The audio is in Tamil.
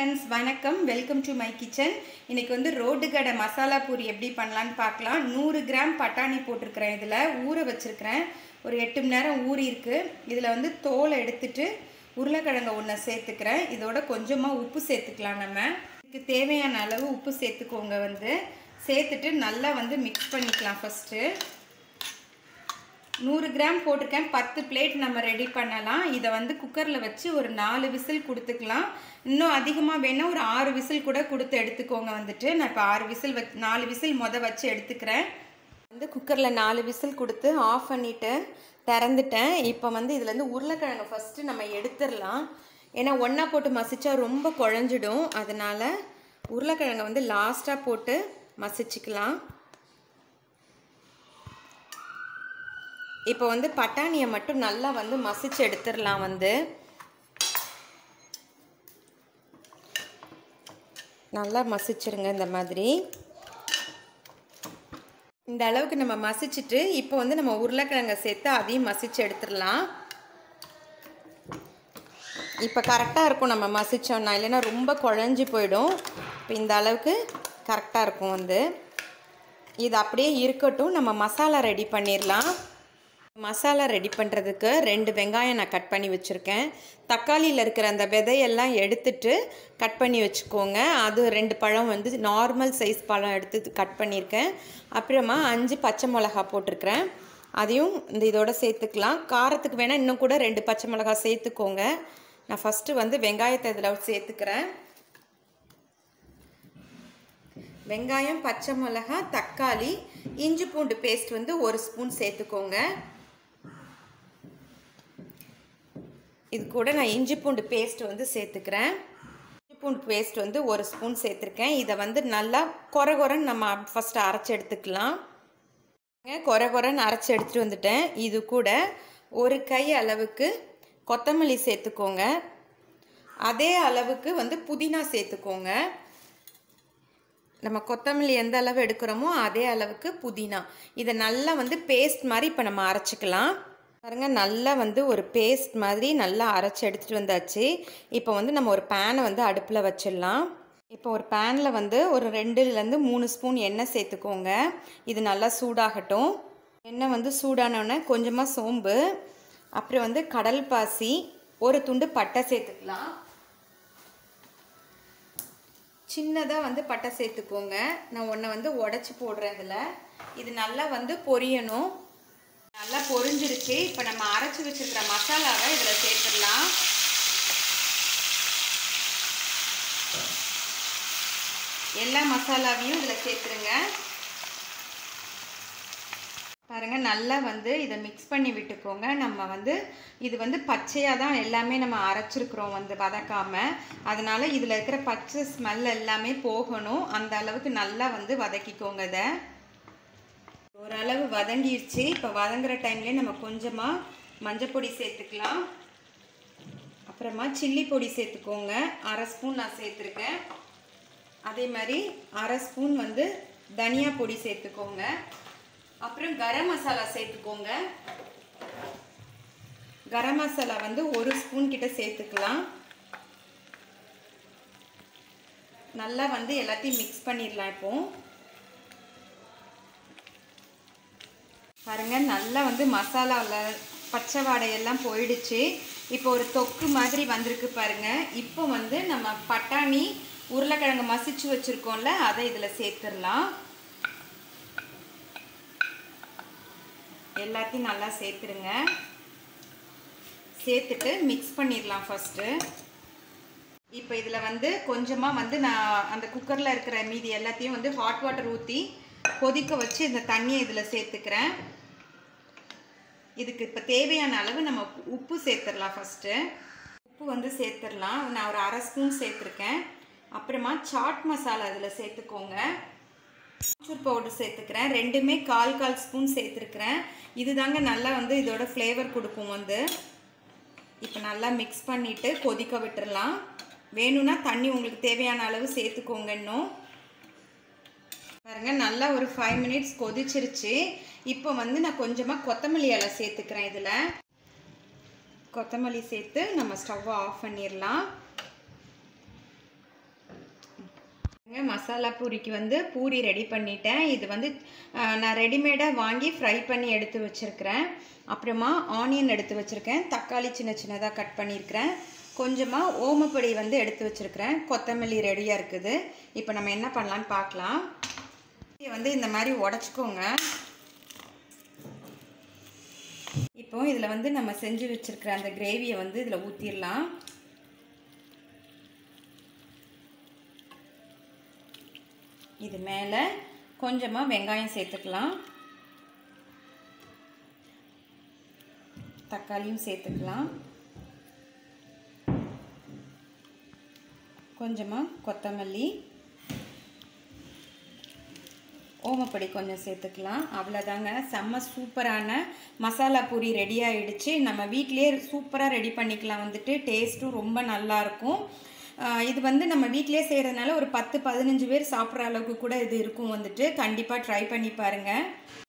ஃப்ரெண்ட்ஸ் வணக்கம் வெல்கம் டு மை கிச்சன் இன்னைக்கு வந்து ரோட்டு கடை மசாலா பூரி எப்படி பண்ணலான்னு பார்க்கலாம் நூறு கிராம் பட்டாணி போட்டிருக்கிறேன் இதில் ஊற வச்சுருக்கிறேன் ஒரு எட்டு மணி நேரம் ஊறி இருக்கு இதில் வந்து தோலை எடுத்துட்டு உருளைக்கிழங்கை ஒன்று சேர்த்துக்கிறேன் இதோட கொஞ்சமாக உப்பு சேர்த்துக்கலாம் நம்ம இதுக்கு தேவையான அளவு உப்பு சேர்த்துக்கோங்க வந்து சேர்த்துட்டு நல்லா வந்து மிக்ஸ் பண்ணிக்கலாம் ஃபஸ்ட்டு நூறு கிராம் போட்டிருக்கேன் பத்து பிளேட் நம்ம ரெடி பண்ணலாம் இதை வந்து குக்கரில் வச்சு ஒரு நாலு விசில் கொடுத்துக்கலாம் இன்னும் அதிகமாக வேணால் ஒரு ஆறு விசில் கூட கொடுத்து எடுத்துக்கோங்க வந்துட்டு நான் இப்போ ஆறு விசில் வச் நாலு விசில் மொதல் வச்சு எடுத்துக்கிறேன் வந்து குக்கரில் நாலு விசில் கொடுத்து ஆஃப் பண்ணிவிட்டு திறந்துட்டேன் இப்போ வந்து இதுலேருந்து உருளைக்கிழங்கு ஃபஸ்ட்டு நம்ம எடுத்துடலாம் ஏன்னா ஒன்றா போட்டு மசிச்சா ரொம்ப குழஞ்சிடும் அதனால் உருளைக்கிழங்கை வந்து லாஸ்ட்டாக போட்டு மசிச்சுக்கலாம் இப்போ வந்து பட்டாணியை மட்டும் நல்லா வந்து மசிச்சு எடுத்துடலாம் வந்து நல்லா மசிச்சிருங்க இந்த மாதிரி இந்த அளவுக்கு நம்ம மசிச்சுட்டு இப்போ வந்து நம்ம உருளைக்கிழங்கை சேர்த்து அதையும் மசிச்சு எடுத்துடலாம் இப்போ கரெக்டாக இருக்கும் நம்ம மசிச்சோம்னா இல்லைன்னா ரொம்ப குழஞ்சி போயிடும் இப்போ இந்த அளவுக்கு கரெக்டாக இருக்கும் வந்து இது அப்படியே இருக்கட்டும் நம்ம மசாலா ரெடி பண்ணிடலாம் மசாலா ரெடி பண்ணுறதுக்கு ரெண்டு வெங்காயம் நான் கட் பண்ணி வச்சுருக்கேன் தக்காளியில் இருக்கிற அந்த விதையெல்லாம் எடுத்துட்டு கட் பண்ணி வச்சுக்கோங்க அது ரெண்டு பழம் வந்து நார்மல் சைஸ் பழம் எடுத்து கட் பண்ணியிருக்கேன் அப்புறமா அஞ்சு பச்சை மிளகா போட்டிருக்கிறேன் அதையும் இந்த இதோட சேர்த்துக்கலாம் காரத்துக்கு வேணால் இன்னும் கூட ரெண்டு பச்சை மிளகா சேர்த்துக்கோங்க நான் ஃபஸ்ட்டு வந்து வெங்காயத்தை இதில் சேர்த்துக்கிறேன் வெங்காயம் பச்சை மிளகா தக்காளி இஞ்சி பூண்டு பேஸ்ட் வந்து ஒரு ஸ்பூன் சேர்த்துக்கோங்க இது கூட நான் இஞ்சி பூண்டு பேஸ்ட் வந்து சேர்த்துக்கிறேன் இஞ்சி பூண்டு பேஸ்ட் வந்து ஒரு ஸ்பூன் சேர்த்துருக்கேன் இதை வந்து நல்லா குறை குறைன்னு நம்ம ஃபஸ்ட்டு அரைச்சி எடுத்துக்கலாம் குறை குறைன்னு அரைச்சி எடுத்துகிட்டு வந்துட்டேன் இது கூட ஒரு கை அளவுக்கு கொத்தமல்லி சேர்த்துக்கோங்க அதே அளவுக்கு வந்து புதினா சேர்த்துக்கோங்க நம்ம கொத்தமல்லி எந்த அளவு எடுக்கிறோமோ அதே அளவுக்கு புதினா இதை நல்லா வந்து பேஸ்ட் மாதிரி இப்போ நம்ம அரைச்சிக்கலாம் பாருங்க நல்லா வந்து ஒரு பேஸ்ட் மாதிரி நல்லா அரைச்சி எடுத்துகிட்டு வந்தாச்சு இப்போ வந்து நம்ம ஒரு பேனை வந்து அடுப்பில் வச்சிடலாம் இப்போ ஒரு பேனில் வந்து ஒரு ரெண்டுலேருந்து மூணு ஸ்பூன் எண்ணெய் சேர்த்துக்கோங்க இது நல்லா சூடாகட்டும் எண்ணெய் வந்து சூடானோடனே கொஞ்சமாக சோம்பு அப்புறம் வந்து கடல் பாசி ஒரு துண்டு பட்டை சேர்த்துக்கலாம் சின்னதாக வந்து பட்டை சேர்த்துக்கோங்க நான் ஒன்றை வந்து உடச்சி போடுறேன் இதில் இது நல்லா வந்து பொரியணும் நல்லா பொரிஞ்சிருச்சு இப்போ நம்ம அரைச்சி வச்சுருக்கிற மசாலாவை இதில் சேர்த்துடலாம் எல்லா மசாலாவையும் இதில் சேர்த்துருங்க பாருங்கள் நல்லா வந்து இதை மிக்ஸ் பண்ணி விட்டுக்கோங்க நம்ம வந்து இது வந்து பச்சையாக தான் எல்லாமே நம்ம அரைச்சிருக்கிறோம் வந்து வதக்காமல் அதனால் இதில் இருக்கிற பச்சை ஸ்மெல் எல்லாமே போகணும் அந்த அளவுக்கு நல்லா வந்து வதக்கிக்கோங்க இதை ஓரளவு வதங்கிடுச்சு இப்போ வதங்குற டைம்லேயே நம்ம கொஞ்சமாக மஞ்சப்பொடி சேர்த்துக்கலாம் அப்புறமா சில்லி பொடி சேர்த்துக்கோங்க அரை ஸ்பூன் நான் சேர்த்துருக்கேன் அதே மாதிரி அரை ஸ்பூன் வந்து தனியா பொடி சேர்த்துக்கோங்க அப்புறம் கரம் மசாலா சேர்த்துக்கோங்க கரம் மசாலா வந்து ஒரு ஸ்பூன் கிட்ட சேர்த்துக்கலாம் நல்லா வந்து எல்லாத்தையும் மிக்ஸ் பண்ணிடலாம் இப்போ பாருங்க நல்லா வந்து மசாலாவில் பச்சை வாடையெல்லாம் போயிடுச்சு இப்போ ஒரு தொக்கு மாதிரி வந்திருக்கு பாருங்க இப்போ வந்து நம்ம பட்டாணி உருளைக்கிழங்கு மசிச்சு வச்சுருக்கோம்ல அதை இதில் சேர்த்துடலாம் எல்லாத்தையும் நல்லா சேர்த்துருங்க சேர்த்துட்டு மிக்ஸ் பண்ணிடலாம் ஃபஸ்ட்டு இப்போ இதில் வந்து கொஞ்சமாக வந்து நான் அந்த குக்கரில் இருக்கிற மீதி எல்லாத்தையும் வந்து ஹாட் வாட்டர் ஊற்றி கொதிக்க வச்சு இந்த தண்ணியை இதில் சேர்த்துக்கிறேன் இதுக்கு இப்போ தேவையான அளவு நம்ம உப்பு சேர்த்துடலாம் ஃபஸ்ட்டு உப்பு வந்து சேர்த்துடலாம் நான் ஒரு அரை ஸ்பூன் சேர்த்துருக்கேன் அப்புறமா சாட் மசாலா இதில் சேர்த்துக்கோங்க ஆச்சூர் பவுடர் சேர்த்துக்கிறேன் ரெண்டுமே கால் கால் ஸ்பூன் சேர்த்துருக்குறேன் இது தாங்க நல்லா வந்து இதோட ஃப்ளேவர் கொடுக்கும் வந்து இப்போ நல்லா மிக்ஸ் பண்ணிவிட்டு கொதிக்க விட்டுறலாம் வேணும்னா தண்ணி உங்களுக்கு தேவையான அளவு சேர்த்துக்கோங்க இன்னும் பாருங்க நல்லா ஒரு ஃபைவ் மினிட்ஸ் கொதிச்சிருச்சு இப்போ வந்து நான் கொஞ்சமாக கொத்தமல்லி இலை சேர்த்துக்கிறேன் இதில் கொத்தமல்லி சேர்த்து நம்ம ஸ்டவ்வை ஆஃப் பண்ணிடலாம் மசாலா பூரிக்கு வந்து பூரி ரெடி பண்ணிட்டேன் இது வந்து அஹ், நான் ரெடிமேடாக வாங்கி ஃப்ரை பண்ணி எடுத்து வச்சுருக்கிறேன் அப்புறமா ஆனியன் எடுத்து வச்சுருக்கேன் தக்காளி சின்ன சின்னதாக கட் பண்ணியிருக்கிறேன் கொஞ்சமாக ஓமப்பொடி வந்து எடுத்து வச்சுருக்கிறேன் கொத்தமல்லி ரெடியாக இருக்குது இப்போ நம்ம என்ன பண்ணலான்னு பார்க்கலாம் இதை வந்து இந்த மாதிரி உடச்சிக்கோங்க இப்போ இதில் வந்து நம்ம செஞ்சு வச்சுருக்கிற அந்த கிரேவியை வந்து இதில் ஊற்றிடலாம் இது மேலே கொஞ்சமாக வெங்காயம் சேர்த்துக்கலாம் தக்காளியும் சேர்த்துக்கலாம் கொஞ்சமாக கொத்தமல்லி ஓமப்பொடி கொஞ்சம் சேர்த்துக்கலாம் அவ்வளோதாங்க செம்ம சூப்பரான மசாலா பூரி ரெடி ஆயிடுச்சு நம்ம வீட்டிலே சூப்பராக ரெடி பண்ணிக்கலாம் வந்துட்டு டேஸ்ட்டும் ரொம்ப நல்லாயிருக்கும் இது வந்து நம்ம வீட்டிலே செய்கிறதுனால ஒரு பத்து பதினஞ்சு பேர் சாப்பிட்ற அளவுக்கு கூட இது இருக்கும் வந்துட்டு கண்டிப்பாக ட்ரை பண்ணி பாருங்கள்